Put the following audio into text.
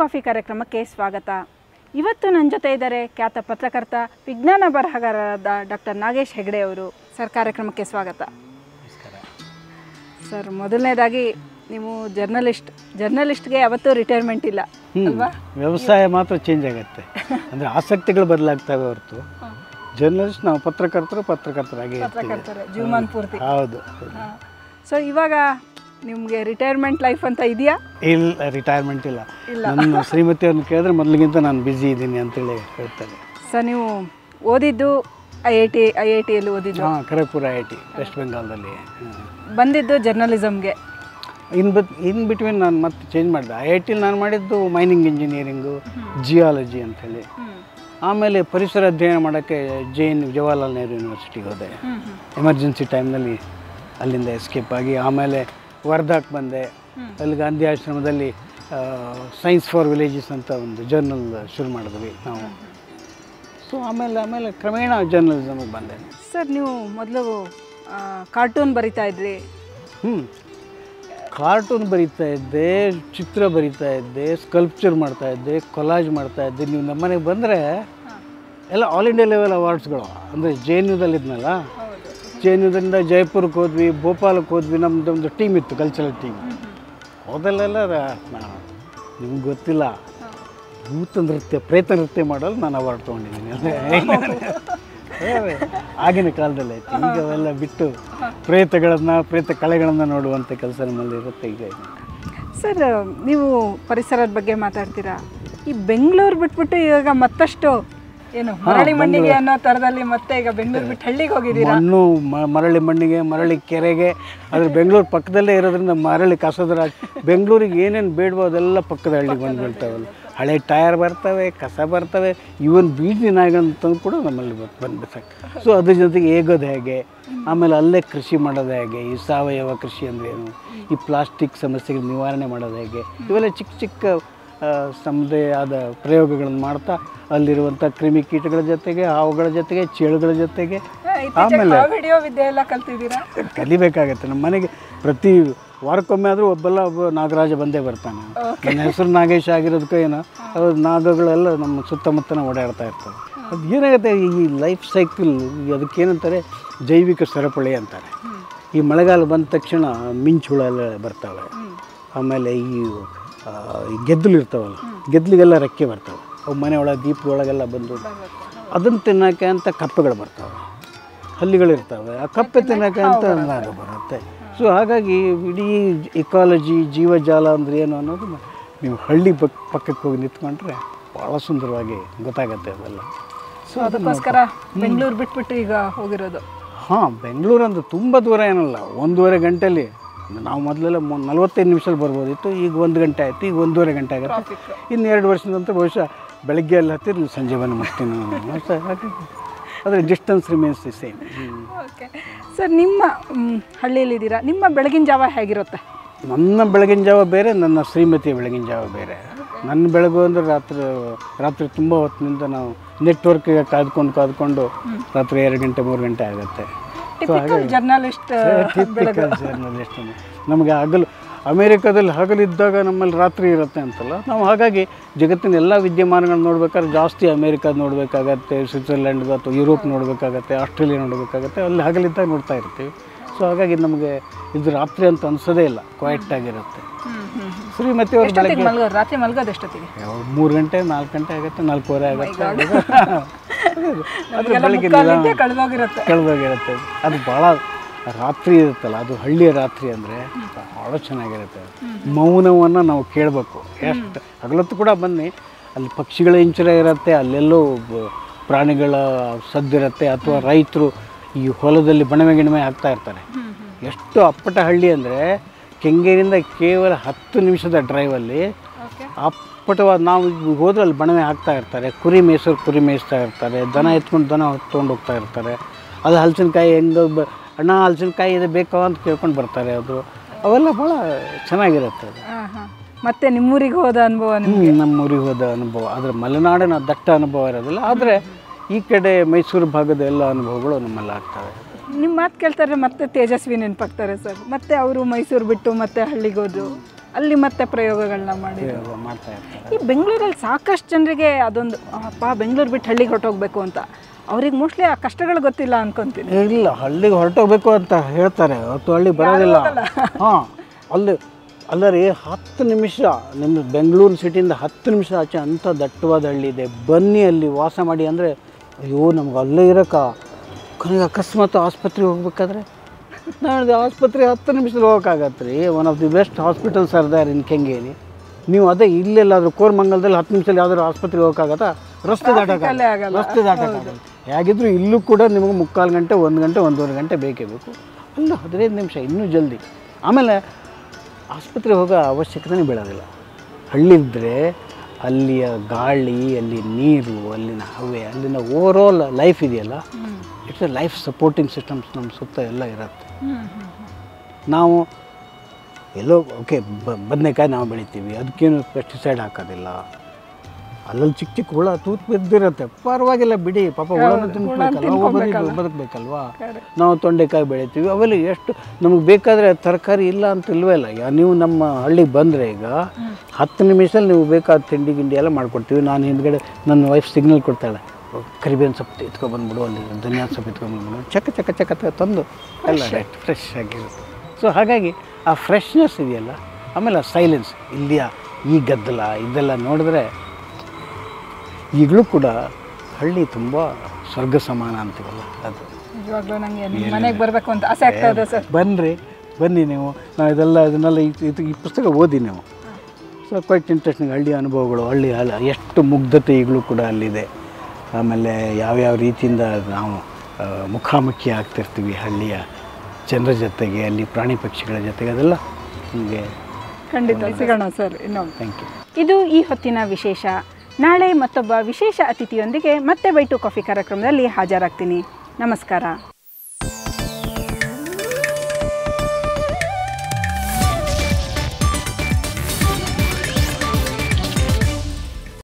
Coffee ಕಾರ್ಯಕ್ರಮಕ್ಕೆ ಸ್ವಾಗತ ಇವತ್ತು ನನ್ನ ಜೊತೆ ಇದ್ದಾರೆ ಖ್ಯಾತ ಪತ್ರಕರ್ತ ವಿಜ್ಞಾನ ಬರಹಗಾರರಾದ ಡಾಕ್ಟರ್ ನಾಗೇಶ್ ಹೆಗಡೆ ಅವರು ಸರ್ ಕಾರ್ಯಕ್ರಮಕ್ಕೆ ಸ್ವಾಗತ ಸರ್ ಮೊದಲನೇದಾಗಿ ನೀವು ಜರ್ನಲಿಸ್ಟ್ ಜರ್ನಲಿಸ್ಟ್ಗೆ ಯಾವತ್ತೂ ರಿಟೈರ್ಮೆಂಟ್ ಇಲ್ಲ ಅಲ್ವಾ ವ್ಯವಸಾಯ ಮಾತ್ರ ಚೇಂಜ್ ಆಗುತ್ತೆ ಅಂದರೆ ಆಸಕ್ತಿಗಳು ಬದಲಾಗ್ತವೆ ಹೊರತು ಜರ್ನಲಿಸ್ಟ್ ನಾವು ಪತ್ರಕರ್ತರು ಪತ್ರಕರ್ತರಾಗಿ ಇರ್ತೀವಿ ಪತ್ರಕರ್ತರೆ ಜೀವಮಾನ್ ಪೂರ್ತಿ ಹೌದು ಸೊ ಇವಾಗ ನಿಮಗೆ ರಿಟೈರ್ಮೆಂಟ್ ಲೈಫ್ ಅಂತ ಇದೆಯಾ ಇಲ್ಲ ರಿಟೈರ್ಮೆಂಟ್ ಇಲ್ಲ ನನ್ನ ಶ್ರೀಮತಿಯವ್ರನ್ನ ಕೇಳಿದ್ರೆ ಮೊದಲಿಗಿಂತ ನಾನು ಬ್ಯುಸಿ ಇದ್ದೀನಿ ಅಂತೇಳಿ ಹೇಳ್ತಾರೆ ಸರ್ ನೀವು ಓದಿದ್ದು I I T I I ಟಿಯಲ್ಲಿ ಓದಿದ್ದು ಹಾಂ ಖರಗ್ಪುರ ಐ ಟಿ ವೆಸ್ಟ್ ಬೆಂಗಾಲ್ದಲ್ಲಿ ಬಂದಿದ್ದು ಜರ್ನಲಿಸಮ್ಗೆ ಇನ್ ಬತ್ ಇನ್ ಬಿಟ್ವೀನ್ ನಾನು ಮತ್ತೆ ಚೇಂಜ್ ಮಾಡಿದೆ ಐ ಐ ಟಿಲಿ ನಾನು ಮಾಡಿದ್ದು ಮೈನಿಂಗ್ ಇಂಜಿನಿಯರಿಂಗು ಜಿಯಾಲಜಿ ಅಂಥೇಳಿ ಆಮೇಲೆ ಪರಿಸರ ಅಧ್ಯಯನ ಮಾಡೋಕ್ಕೆ ಜೈನ್ ಜವಾಹರ್ಲಾಲ್ ನೆಹರು ಯೂನಿವರ್ಸಿಟಿಗೆ ಹೋದೆ ಎಮರ್ಜೆನ್ಸಿ ಟೈಮ್ನಲ್ಲಿ ಅಲ್ಲಿಂದ ಎಸ್ಕೇಪ್ ಆಗಿ ಆಮೇಲೆ ವರ್ಧಾಕ್ಕೆ ಬಂದೆ ಅಲ್ಲಿ ಗಾಂಧಿ ಆಶ್ರಮದಲ್ಲಿ ಸೈನ್ಸ್ ಫಾರ್ ವಿಲೇಜಸ್ ಅಂತ ಒಂದು ಜರ್ನಲ್ ಶುರು ಮಾಡಿದ್ವಿ ನಾವು ಸೊ ಆಮೇಲೆ ಆಮೇಲೆ ಕ್ರಮೇಣ ಜರ್ನಲಿಸಮಿಗೆ ಬಂದೆ ಸರ್ ನೀವು ಮೊದಲು ಕಾರ್ಟೂನ್ ಬರಿತಾ ಇದ್ರಿ ಹ್ಞೂ ಕಾರ್ಟೂನ್ ಬರೀತಾ ಇದ್ದೆ ಚಿತ್ರ ಬರೀತಾ ಇದ್ದೆ ಸ್ಕಲ್ಪ್ಚರ್ ಮಾಡ್ತಾ ಇದ್ದೆ ಕೊಲಾಜ್ ಮಾಡ್ತಾ ಇದ್ದೆ ನೀವು ನಮ್ಮನೆಗೆ ಬಂದರೆ ಎಲ್ಲ ಆಲ್ ಇಂಡಿಯಾ ಲೆವೆಲ್ ಅವಾರ್ಡ್ಸ್ಗಳು ಅಂದರೆ ಜೆ ಎನ್ ಯುದಲ್ಲಿದ್ನಲ್ಲ ಜೆ ಎನ್ ಯುದಿಂದ ಜೈಪುರಕ್ಕೆ ಹೋದ್ವಿ ಭೋಪಾಲಕ್ಕೆ ಹೋದ್ವಿ ನಮ್ಮದು ಒಂದು ಟೀಮ್ ಇತ್ತು ಕಲ್ಚರಲ್ ಟೀಮ್ ಹೋದಲ್ಲೆಲ್ಲ ನಿಮ್ಗೆ ಗೊತ್ತಿಲ್ಲ ಭೂತ ನೃತ್ಯ ಪ್ರೇತ ನೃತ್ಯ ಮಾಡಲು ನಾನು ಅವಾರ್ಡ್ ತೊಗೊಂಡಿದ್ದೀನಿ ಅದೇ ಆಗಿನ ಕಾಲದಲ್ಲಿ ಆಯ್ತು ಈಗ ಅವೆಲ್ಲ ಬಿಟ್ಟು ಪ್ರೇತಗಳನ್ನು ಪ್ರೇತ ಕಳೆಗಳನ್ನು ನೋಡುವಂಥ ಕೆಲಸ ನಮ್ಮಲ್ಲಿ ಇರುತ್ತೆ ಈಗ ಸರ್ ನೀವು ಪರಿಸರದ ಬಗ್ಗೆ ಮಾತಾಡ್ತೀರಾ ಈ ಬೆಂಗಳೂರು ಬಿಟ್ಬಿಟ್ಟು ಇವಾಗ ಮತ್ತಷ್ಟು ಏನು ಮರಳಿ ಮಣ್ಣಿಗೆ ಅನ್ನೋ ಥರದಲ್ಲಿ ಮತ್ತೆ ಈಗ ಬೆಂಗಳೂರು ಬಿಟ್ಟು ಹಳ್ಳಿಗೆ ಹೋಗಿದ್ದೀರಾ ಮಣ್ಣು ಮ- ಮರಳಿ ಮಣ್ಣಿಗೆ ಮರಳಿ ಕೆರೆಗೆ ಅದ್ರ ಬೆಂಗಳೂರು ಪಕ್ಕದಲ್ಲೇ ಇರೋದ್ರಿಂದ ಮರಳಿ ಕಸದ ರಾಜ್ ಬೆಂಗಳೂರಿಗೆ ಏನೇನು ಬೇಡವೋ ಅದೆಲ್ಲ ಪಕ್ಕದ ಹಳ್ಳಿಗೆ ಬಂದು ಬೀಳ್ತಾವಲ್ಲ ಹಳೆ ಟಯರ್ ಬರ್ತವೆ ಕಸ ಬರ್ತವೆ ಇವನ್ ಬೀದಿ ನಾಯಿಗಳಂತ ಕೂಡ ನಮ್ಮಲ್ಲಿ ಬಂದ್ಬಿಡ್ತಾರೆ ಸೊ ಅದ್ರ ಜೊತೆಗೆ ಹೇಗೋದು ಹೇಗೆ ಆಮೇಲೆ ಅಲ್ಲೇ ಕೃಷಿ ಮಾಡೋದು ಹೇಗೆ ಈ ಸಾವಯವ ಕೃಷಿ ಅಂದ್ರೆ ಏನು ಈ ಪ್ಲಾಸ್ಟಿಕ್ ಸಮಸ್ಯೆಗಳ ನಿವಾರಣೆ ಮಾಡೋದು ಹೇಗೆ ಇವೆಲ್ಲ ಚಿಕ್ಕ ಚಿಕ್ಕ ಆ, ತಮ್ಮದೇ ಆದ ಪ್ರಯೋಗಗಳನ್ನು ಮಾಡ್ತಾ ಅಲ್ಲಿರುವಂಥ ಕ್ರಿಮಿಕೀಟಗಳ ಜೊತೆಗೆ ಹಾವುಗಳ ಜೊತೆಗೆ ಚೇಳುಗಳ ಜೊತೆಗೆ ಆಮೇಲೆ ವಿಡಿಯೋ ವಿದ್ಯೆ ಎಲ್ಲ ಕಲ್ತಿದ್ದೀರಾ ಕಲಿಬೇಕಾಗತ್ತೆ ನಮ್ಮ ಮನೆಗೆ ಪ್ರತಿ ವಾರಕ್ಕೊಮ್ಮೆ ಆದರೂ ಒಬ್ಬಲ್ಲ ಒಬ್ಬ ನಾಗರಾಜ ಬಂದೇ ಬರ್ತಾನೆ ನನ್ನ ಹೆಸರು ನಾಗೇಶ್ ಆಗಿರೋದಕ್ಕೆ ಏನೋ ಅದು ನಾಗಗಳೆಲ್ಲ ನಮ್ಮ ಸುತ್ತಮುತ್ತನ ಓಡಾಡ್ತಾ ಇರ್ತವೆ ಅದು ಏನಾಗುತ್ತೆ ಈ ಲೈಫ್ ಸೈಕಲ್ ಅದಕ್ಕೇನಂತಾರೆ ಜೈವಿಕ ಸರಪಳಿ ಅಂತಾರೆ ಈ ಮಳೆಗಾಲ ಬಂದ ತಕ್ಷಣ ಮಿಂಚುಳ ಎಲ್ಲ ಬರ್ತವೆ ಆಮೇಲೆ ಈ ಆ, ಈ ಗೆದ್ದಲು ಇರ್ತಾವಲ್ಲ ಗೆದ್ದಲಿಗೆಲ್ಲ ರೆಕ್ಕೆ ಬರ್ತವೆ ಅವು ಮನೆ ಒಳಗೆ ದೀಪದೊಳಗೆಲ್ಲ ಬಂದು ಅದನ್ನು ತಿನ್ನೋಕ್ಕೆ ಅಂತ ಕಪ್ಪೆಗಳು ಬರ್ತವೆ ಹಲ್ಲಿಗಳಿರ್ತವೆ ಆ ಕಪ್ಪೆ ತಿನ್ನೋಕೆ ಅಂತ ನಾಗ ಬರುತ್ತೆ ಸೊ ಹಾಗಾಗಿ ಇಡೀ ಇಕಾಲಜಿ ಜೀವಜಾಲ ಅಂದ್ರೆ ಏನು ಅನ್ನೋದು ನೀವು ಹಳ್ಳಿ ಪಕ್ ಪಕ್ಕಕ್ಕೆ ಹೋಗಿ ನಿಂತ್ಕೊಂಡ್ರೆ ಭಾಳ ಸುಂದರವಾಗಿ ಗೊತ್ತಾಗತ್ತೆ ಅದೆಲ್ಲ ಸೊ ಅದಕ್ಕೋಸ್ಕರ ಬೆಂಗಳೂರು ಬಿಟ್ಬಿಟ್ಟು ಈಗ ಹೋಗಿರೋದು ಹಾಂ ಬೆಂಗಳೂರು ಅಂದ್ರೆ ತುಂಬ ದೂರ ಏನಲ್ಲ ಒಂದೂವರೆ ಗಂಟೆಲಿ ನಾವು ಮೊದಲೆಲ್ಲ ಮು ನಲ್ವತ್ತೈದು ನಿಮಿಷದಲ್ಲಿ ಬರ್ಬೋದಿತ್ತು ಈಗ ಒಂದು ಗಂಟೆ ಆಯಿತು ಈಗ ಒಂದೂವರೆ ಗಂಟೆ ಆಗುತ್ತೆ ಇನ್ನು ಎರಡು ವರ್ಷದ ನಂತರ ಬಹುಶಃ ಬೆಳಗ್ಗೆ ಅಲ್ಲಿ ಹತ್ತಿರ ಸಂಜೆ ಬಂದು ಮುಟ್ತೀನಿ ನಾನು ಸೊ ಹಾಗಾಗಿ ಆದರೆ distance remains the same okay sir ನಿಮ್ಮ ಮ್, ಹಳ್ಳಿಯಲ್ಲಿದ್ದೀರಾ ನಿಮ್ಮ ಬೆಳಗಿನ ಜಾವ ಹೇಗಿರುತ್ತೆ ನನ್ನ ಬೆಳಗಿನ ಜಾವ ಬೇರೆ ನನ್ನ ಶ್ರೀಮತಿಯ ಬೆಳಗಿನ ಜಾವ ಬೇರೆ ನನ್ನ ಬೆಳಗು ಅಂದರೆ ರಾತ್ರಿ ರಾತ್ರಿ ತುಂಬ ಹೊತ್ತಿನಿಂದ ನಾವು ನೆಟ್ವರ್ಕ್ಗೆ ಕಾದ್ಕೊಂಡು ಕಾದ್ಕೊಂಡು ರಾತ್ರಿ ಎರಡು ಗಂಟೆ ಮೂರು ಗಂಟೆ ಆಗುತ್ತೆ ಟಿಪಿಕಲ್ ಜರ್ನಲಿಸ್ಟ್ ಟಿಪಿಕಲ್ ಜರ್ನಲಿಸ್ಟ್ ನಮಗೆ ಹಗಲು ಅಮೇರಿಕಾದಲ್ಲಿ ಹಗಲಿದ್ದಾಗ ನಮ್ಮಲ್ಲಿ ರಾತ್ರಿ ಇರುತ್ತೆ ಅಂತಲ್ಲ ನಾವು ಹಾಗಾಗಿ ಜಗತ್ತಿನ ಎಲ್ಲ ವಿದ್ಯಮಾನಗಳನ್ನ ನೋಡ್ಬೇಕಾದ್ರೆ ಜಾಸ್ತಿ ಅಮೇರಿಕಾದ ನೋಡಬೇಕಾಗತ್ತೆ ಸ್ವಿಟ್ಜರ್ಲ್ಯಾಂಡ್ ಅಥವಾ ಯುರೋಪ್ ನೋಡಬೇಕಾಗತ್ತೆ ಆಸ್ಟ್ರೇಲಿಯಾ ನೋಡಬೇಕಾಗತ್ತೆ ಅಲ್ಲಿ ಹಗಲಿದ್ದಾಗ ನೋಡ್ತಾ ಇರ್ತೀವಿ ಸೊ ಹಾಗಾಗಿ ನಮಗೆ ಇದು ರಾತ್ರಿ ಅಂತ ಅನ್ಸೋದೇ ಇಲ್ಲ ಕ್ವೈಟ್ ಆಗಿರುತ್ತೆ ಶ್ರೀಮತಿ ಅವ್ರು ಎಷ್ಟೊತ್ತಿಗೆ ಮಲ್ಗೋದು ರಾತ್ರಿ ಮಲ್ಗೋದು ಎಷ್ಟೊತ್ತಿಗೆ ಮೂರು ಗಂಟೆ ನಾಲ್ಕು ಗಂಟೆ ಆಗುತ್ತೆ ನಾಲ್ಕೂವರೆ ಆಗುತ್ತೆ ಅದು ನಮಗೆಲ್ಲ ಬೆಳಗ್ಗೆ ಮುಕ್ಕಾಲಿದ್ದೆ ಕಳೆದೋಗಿರುತ್ತೆ ಕಳೆದೋಗಿರುತ್ತೆ ಅದು ಭಾಳ ರಾತ್ರಿ ಇರುತ್ತಲ್ಲ ಅದು ಹಳ್ಳಿಯ ರಾತ್ರಿ ಅಂದರೆ ಭಾಳ ಚೆನ್ನಾಗಿರುತ್ತೆ ಮೌನವನ್ನು ನಾವು ಕೇಳಬೇಕು ಎಷ್ಟು ಹಗಲತ್ತು ಕೂಡ ಬನ್ನಿ ಅಲ್ಲಿ ಪಕ್ಷಿಗಳ ಇಂಚರ ಇರುತ್ತೆ ಅಲ್ಲೆಲ್ಲೋ ಬ- ಪ್ರಾಣಿಗಳ ಸದ್ದಿರುತ್ತೆ ಅಥವಾ ರೈತರು ಈ ಹೊಲದಲ್ಲಿ ಬಣವೆ ಗಿಣವೆ ಹಾಕ್ತಾ ಇರ್ತಾರೆ ಎಷ್ಟು ಅಪ್ಪಟ ಹಳ್ಳಿ ಅಂದರೆ ಕೆಂಗೇರಿಯಿಂದ ಕೇವಲ ಹತ್ತು ನಿಮಿಷದ ಡ್ರೈವಲ್ಲಿ ಓಕೆ ಅಪ್ಪಟವಾದ ನಾವು ಈಗ ಹೋದ್ರೆ ಅಲ್ಲಿ ಬಣವೆ ಹಾಕ್ತಾ ಇರ್ತಾರೆ ಕುರಿ ಮೇಯ್ಸೋರು ಕುರಿ ಮೇಯಿಸ್ತಾ ಇರ್ತಾರೆ ದನ ಎತ್ಕೊಂಡು ದನ ಹೊತ್ಕೊಂಡು ಹೋಗ್ತಾ ಇರ್ತಾರೆ ಅದು ಹಲಸಿನಕಾಯಿ ಹೆಂಗೆ ಬ ಅಣ್ಣ ಹಲಸಿನಕಾಯಿ ಇದೆ ಬೇಕಾ ಅಂತ ಕೇಳ್ಕೊಂಡು ಬರ್ತಾರೆ ಅದು ಅವೆಲ್ಲ ಭಾಳ ಚೆನ್ನಾಗಿರುತ್ತೆ ಅದು ಹಾಂ ಹಾಂ ಮತ್ತೆ ನಿಮ್ಮೂರಿಗೆ ಹೋದ ಅನುಭವ ನಿಮ್ಗೆ? ಹ್ಮ್, ನಮ್ಮ ಊರಿಗೆ ಹೋದ ಅನುಭವ ಆದರೆ ಮಲೆನಾಡಿನ ದಟ್ಟ ಅನುಭವ ಇರೋದಿಲ್ಲ ಆದರೆ ಈ ಕಡೆ ಮೈಸೂರು ಭಾಗದ ಎಲ್ಲ ಅನುಭವಗಳು ನಮ್ಮಲ್ಲಿ ಆಗ್ತವೆ ನಿಮ್ಮ ಮಾತು ಕೇಳ್ತಾರೆ ಮತ್ತೆ ತೇಜಸ್ವಿ ನೆನಪಾಗ್ತಾರೆ ಸರ್ ಮತ್ತೆ ಅವರು ಮೈಸೂರು ಬಿಟ್ಟು ಮತ್ತೆ ಹಳ್ಳಿಗೆ ಹೋದ್ರು ಅಲ್ಲಿ ಮತ್ತೆ ಪ್ರಯೋಗಗಳನ್ನ ಮಾಡಿ ಪ್ರಯೋಗ ಮಾಡ್ತಾ ಇರ್ತಾರೆ ಈ ಬೆಂಗಳೂರಲ್ಲಿ ಸಾಕಷ್ಟು ಜನರಿಗೆ ಅದೊಂದು ಅಪ್ಪ ಬೆಂಗಳೂರು ಬಿಟ್ಟು ಹಳ್ಳಿಗೆ ಹೊರಟೋಗ್ಬೇಕು ಅಂತ ಅವ್ರಿಗೆ ಮೋಸ್ಟ್ಲಿ ಆ ಕಷ್ಟಗಳು ಗೊತ್ತಿಲ್ಲ ಅನ್ಕೊಂತೀನಿ ಇಲ್ಲ ಹಳ್ಳಿಗೆ ಹೊರಟೋಗ್ಬೇಕು ಅಂತ ಹೇಳ್ತಾರೆ ಹೊತ್ತು ಹಳ್ಳಿ ಬರೋದಿಲ್ಲ ಹಾಂ ಅಲ್ಲಿ ಅಲ್ಲ ರೀ ಹತ್ತು ನಿಮಿಷ ನಿಮ್ಮ ಬೆಂಗಳೂರು ಸಿಟಿಯಿಂದ ಹತ್ತು ನಿಮಿಷ ಆಚೆ ಅಂಥ ದಟ್ಟವಾದ ಹಳ್ಳಿ ಇದೆ ಬನ್ನಿ ಅಲ್ಲಿ ವಾಸ ಮಾಡಿ ಅಂದರೆ ಅಯ್ಯೋ ನಮ್ಗೆ ಅಲ್ಲೇ ಇರೋಕ್ಕ ಕೊನೆಗೆ ಅಕಸ್ಮಾತ್ ಆಸ್ಪತ್ರೆಗೆ ಹೋಗ್ಬೇಕಾದ್ರೆ ನಾನು ಹೇಳಿದೆ ಆಸ್ಪತ್ರೆ ಹತ್ತು ನಿಮಿಷದಲ್ಲಿ ಹೋಗೋಕ್ಕಾಗತ್ತೆ ರೀ one of the best hospitals are there in Kengeri ನೀವು ಅದೇ ಇಲ್ಲೆಲ್ಲಾದರೂ ಕೋರ್ಮಂಗಲದಲ್ಲಿ ಹತ್ತು ನಿಮಿಷದಲ್ಲಿ ಯಾವ್ದಾದ್ರು ಆಸ್ಪತ್ರೆಗೆ ಹೋಗೋಕ್ಕಾಗತ್ತಾ ರಸ್ತೆ ದಾಟೋಕ್ಕಾಗಲ್ಲ ಆಗಲ್ಲ. ರಸ್ತೆ ದಾಟೋಕ್ಕಾಗಲ್ಲ ಹೇಗಿದ್ರು ಇಲ್ಲೂ ಕೂಡ ನಿಮಗೆ ಮುಕ್ಕಾಲು ಗಂಟೆ ಒಂದು ಗಂಟೆ ಒಂದೂವರೆ ಗಂಟೆ ಬೇಕೇ ಬೇಕು ಅಲ್ಲ ಹದಿನೈದು ನಿಮಿಷ ಇನ್ನೂ ಜಲ್ದಿ ಆಮೇಲೆ ಆಸ್ಪತ್ರೆಗೆ ಹೋಗೋ ಅವಶ್ಯಕತೆನೇ ಬೀಳೋದಿಲ್ಲ ಹಳ್ಳಿದ್ರೆ ಅಲ್ಲಿಯ ಗಾಳಿ ಅಲ್ಲಿ ನೀರು ಅಲ್ಲಿನ ಹವೆ ಅಲ್ಲಿನ ಓವರ್ ಆಲ್ ಲೈಫ್ ಇದೆಯಲ್ಲ it's a life supporting systems ನಮ್ಮ ಸುತ್ತ ಎಲ್ಲ ಇರುತ್ತೆ ನಾವು ಎಲ್ಲೋ ಓಕೆ ಬದನೆಕಾಯಿ ನಾವು ಬೆಳಿತೀವಿ ಅದಕ್ಕೇನು ಪೆಸ್ಟಿಸೈಡ್ ಹಾಕೋದಿಲ್ಲ ಅಲ್ಲಲ್ಲಿ ಚಿಕ್ಕ ಚಿಕ್ಕ ಹುಳ ತೂತ್ ಬಿದ್ದಿರುತ್ತೆ ಪರವಾಗಿಲ್ಲ ಬಿಡಿ ಪಾಪ ಹುಳನ ತಿನ್ಬೇಕಲ್ಲ ಅವು ಬದುಕ್ ಬದುಕಬೇಕಲ್ವಾ ನಾವು ತೊಂಡೆಕಾಯಿ ಬೆಳಿತೀವಿ ಅವೆಲ್ಲ ಎಷ್ಟು ನಮಗೆ ಬೇಕಾದರೆ ತರಕಾರಿ ಇಲ್ಲ ಅಂತ ಇಲ್ವೇ ಇಲ್ಲ ಯಾ ನೀವು ನಮ್ಮ ಹಳ್ಳಿಗೆ ಬಂದರೆ ಈಗ ಹತ್ತು ನಿಮಿಷದಲ್ಲಿ ನೀವು ಬೇಕಾದ ತಿಂಡಿ ಗಿಂಡಿ ಎಲ್ಲ ಮಾಡ್ಕೊಡ್ತೀವಿ ನಾನು ಹಿಂದ್ಗಡೆ ನನ್ನ ವೈಫ್ ಸಿಗ್ನಲ್ ಕೊಡ್ತಾಳೆ ಕರಿಬೇವಿನ ಸೊಪ್ಪು ಎತ್ಕೊಬಂದ್ಬಿಡು ಅಲ್ಲಿ ಧನಿಯಾ ಸೊಪ್ಪು ಎತ್ಕೊಂಡ್ಬಂದ್ಬಿಡು ಚಕ ಚಕ ಚಕ ತ- ತಂದು ಎಲ್ಲ ರೈಟ್ ಫ್ರೆಶ್ ಆಗಿರುತ್ತೆ ಸೊ ಹಾಗಾಗಿ ಆ ಫ್ರೆಶ್ನೆಸ್ ಇದೆಯಲ್ಲ ಆಮೇಲೆ ಆ ಸೈಲೆನ್ಸ್ ಇಲ್ಲಿಯ ಈ ಗದ್ದಲ ಇದೆಲ್ಲ ನೋಡಿದ್ರೆ ಈಗಲೂ ಕೂಡ ಹಳ್ಳಿ ತುಂಬ ಸ್ವರ್ಗ ಸಮಾನ ಅಂತೀವಲ್ಲ ಅದು ನಿಜವಾಗ್ಲೂ ನಂಗೆ ನಿಮ್ಮ ಮನೆಗೆ ಬರಬೇಕು ಅಂತ ಆಸೆ ಆಗ್ತಾ ಇದೆ ಸರ್ ಬನ್ನಿರಿ ಬನ್ನಿ ನೀವು ನಾವು ಇದೆಲ್ಲ ಇದನ್ನೆಲ್ಲ ಈ- ಇದು ಈ ಪುಸ್ತಕ ಓದಿ ನೀವು ಸೊ ಕ್ವೈಟ್ ಇಂಟ್ರೆಸ್ಟಿಂಗ್ ಹಳ್ಳಿ ಅನುಭವಗಳು ಹಳ್ಳಿ ಅಲ್ಲ ಎಷ್ಟು ಮುಗ್ಧತೆ ಈಗಲೂ ಕೂಡ ಅಲ್ಲಿದೆ ಆಮೇಲೆ ಯಾವ್ಯಾವ ರೀತಿಯಿಂದ ನಾವು ಆ, ಮುಖಾಮುಖಿ ಆಗ್ತಿರ್ತೀವಿ ಹಳ್ಳಿಯ ಜನರ ಜೊತೆಗೆ ಅಲ್ಲಿ ಪ್ರಾಣಿ ಪಕ್ಷಿಗಳ ಜೊತೆಗೆ ಅದೆಲ್ಲ ನಿಮಗೆ ಖಂಡಿತ ಸಿಗೋಣ ಸರ್ ಇನ್ನೊಮ್ಮೆ ಥ್ಯಾಂಕ್ ಯು ಇದು ಈ ಹೊತ್ತಿನ ವಿಶೇಷ ನಾಳೆ ಮತ್ತೊಬ್ಬ ವಿಶೇಷ ಅತಿಥಿಯೊಂದಿಗೆ ಮತ್ತೆ ಬೈಟು ಕಾಫಿ ಕಾರ್ಯಕ್ರಮದಲ್ಲಿ ಹಾಜರಾಗ್ತೀನಿ ನಮಸ್ಕಾರ